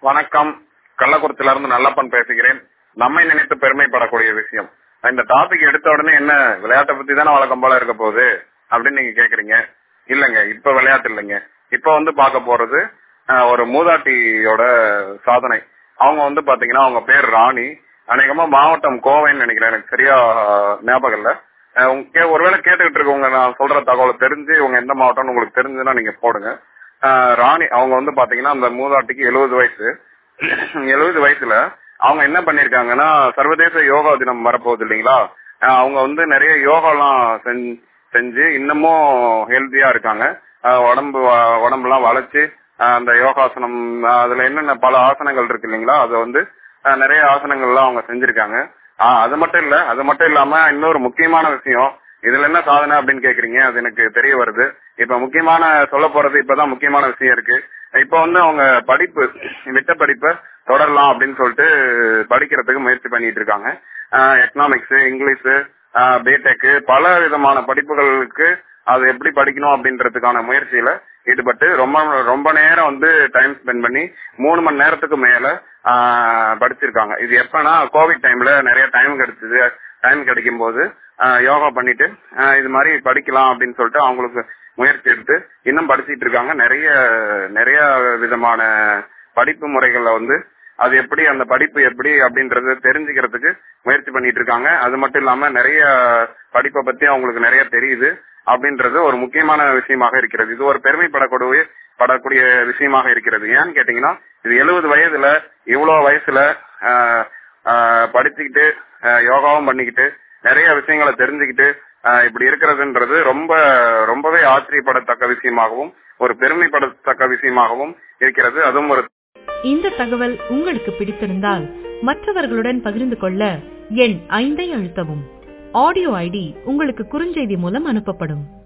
வணக்கம் கள்ளக்குறிச்சியில இருந்து நல்லப்பன் பேசுகிறேன் நம்மை நினைத்து பெருமைப்படக்கூடிய விஷயம் இந்த டாபிக் எடுத்த உடனே என்ன விளையாட்டை பத்தி தானே வழக்கம் போல இருக்க போகுது அப்படின்னு நீங்க கேக்குறீங்க இல்லங்க இப்ப விளையாட்டு இல்லைங்க இப்ப வந்து பார்க்க போறது அஹ், ஒரு மூதாட்டியோட சாதனை அவங்க வந்து பாத்தீங்கன்னா அவங்க பேர் ராணி அநேகமா மாவட்டம் கோவைன்னு நினைக்கிறேன் எனக்கு சரியா அஹ், ஞாபகம் இல்ல அஹ், உங்க கே- ஒருவேளை கேட்டுக்கிட்டு இருக்கவங்க நான் சொல்ற தகவல் தெரிஞ்சு இவங்க எந்த மாவட்டம்னு உங்களுக்கு தெரிஞ்சுன்னா நீங்க போடுங்க அஹ், ராணி அவங்க வந்து பாத்தீங்கன்னா அந்த மூதாட்டிக்கு எழுபது வயசு எழுபது வயசுல அவங்க என்ன பண்ணிருக்காங்கன்னா சர்வதேச யோகா தினம் வரப்போகுது இல்லைங்களா அஹ், அவங்க வந்து நிறைய யோகாலாம் செஞ்சு செஞ்சு இன்னமும் ஹெல்த்தியா இருக்காங்க அஹ், உடம்பு வ- உடம்பெல்லாம் வளைச்சு அஹ், அந்த யோகாசனம் அஹ், அதுல என்னென்ன பல ஆசனங்கள் இருக்கு இல்லைங்களா அதை வந்து அஹ், நிறைய ஆசனங்கள்லாம் அவங்க செஞ்சிருக்காங்க ஆஹ், அது மட்டும் இல்ல அது மட்டும் இல்லாம இன்னொரு முக்கியமான விஷயம் இதுல என்ன சாதனை அப்படின்னு கேக்குறீங்க அது எனக்கு தெரிய வருது இப்ப முக்கியமான சொல்ல போறது இப்பதான் முக்கியமான விஷயம் இருக்கு இப்ப வந்து அவங்க படிப்பு விட்ட படிப்பை தொடரலாம் அப்படின்னு சொல்லிட்டு படிக்கிறதுக்கு முயற்சி பண்ணிட்டு இருக்காங்க எக்கனாமிக்ஸ் இங்கிலீஷ் பிடெக் பல விதமான படிப்புகளுக்கு அது எப்படி படிக்கணும் அப்படின்றதுக்கான முயற்சியில ஈடுபட்டு ரொம்ப ரொம்ப நேரம் வந்து டைம் ஸ்பெண்ட் பண்ணி மூணு மணி நேரத்துக்கு மேல ஆஹ், படிச்சிருக்காங்க இது எப்பனா கோவிட் டைம்ல நிறைய டைம் கிடைச்சது டைம் கிடைக்கும் போது ஆஹ், யோகா பண்ணிட்டு ஆஹ், இது மாதிரி படிக்கலாம் அப்படின்னு சொல்லிட்டு அவங்களுக்கு முயற்சி எடுத்து இன்னும் படிச்சிட்டு இருக்காங்க நிறைய நிறைய விதமான படிப்பு முறைகள்ல வந்து அது எப்படி அந்த படிப்பு எப்படி அப்படின்றத தெரிஞ்சுக்கிறதுக்கு முயற்சி பண்ணிட்டு இருக்காங்க அது மட்டும் இல்லாம நிறைய படிப்பை பத்தி அவங்களுக்கு நிறைய தெரியுது அப்படின்றது ஒரு முக்கியமான விஷயமாக இருக்கிறது இது ஒரு பெருமைப்படக்கூடிய படக்கூடிய விஷயமாக இருக்கிறது ஏன்னு கேட்டீங்கன்னா இது எழுபது வயதுல இவ்வளவு வயசுல ஆஹ், ஆஹ், படிச்சுக்கிட்டு ஆஹ், யோகாவும் பண்ணிக்கிட்டு நிறைய விஷயங்களை தெரிஞ்சுக்கிட்டு ஆஹ், இப்படி இருக்கிறதுன்றது ரொம்ப ரொம்பவே ஆச்சரியப்படத்தக்க விஷயமாகவும் ஒரு பெருமைப்படத்தக்க விஷயமாகவும் இருக்கிறது அதுவும் ஒரு இந்த தகவல் உங்களுக்கு பிடித்திருந்தால் மற்றவர்களுடன் பகிர்ந்து கொள்ள எண் ஐந்தை அழுத்தவும் ஆடியோ ஐடி உங்களுக்கு குறுஞ்செய்தி மூலம் அனுப்பப்படும்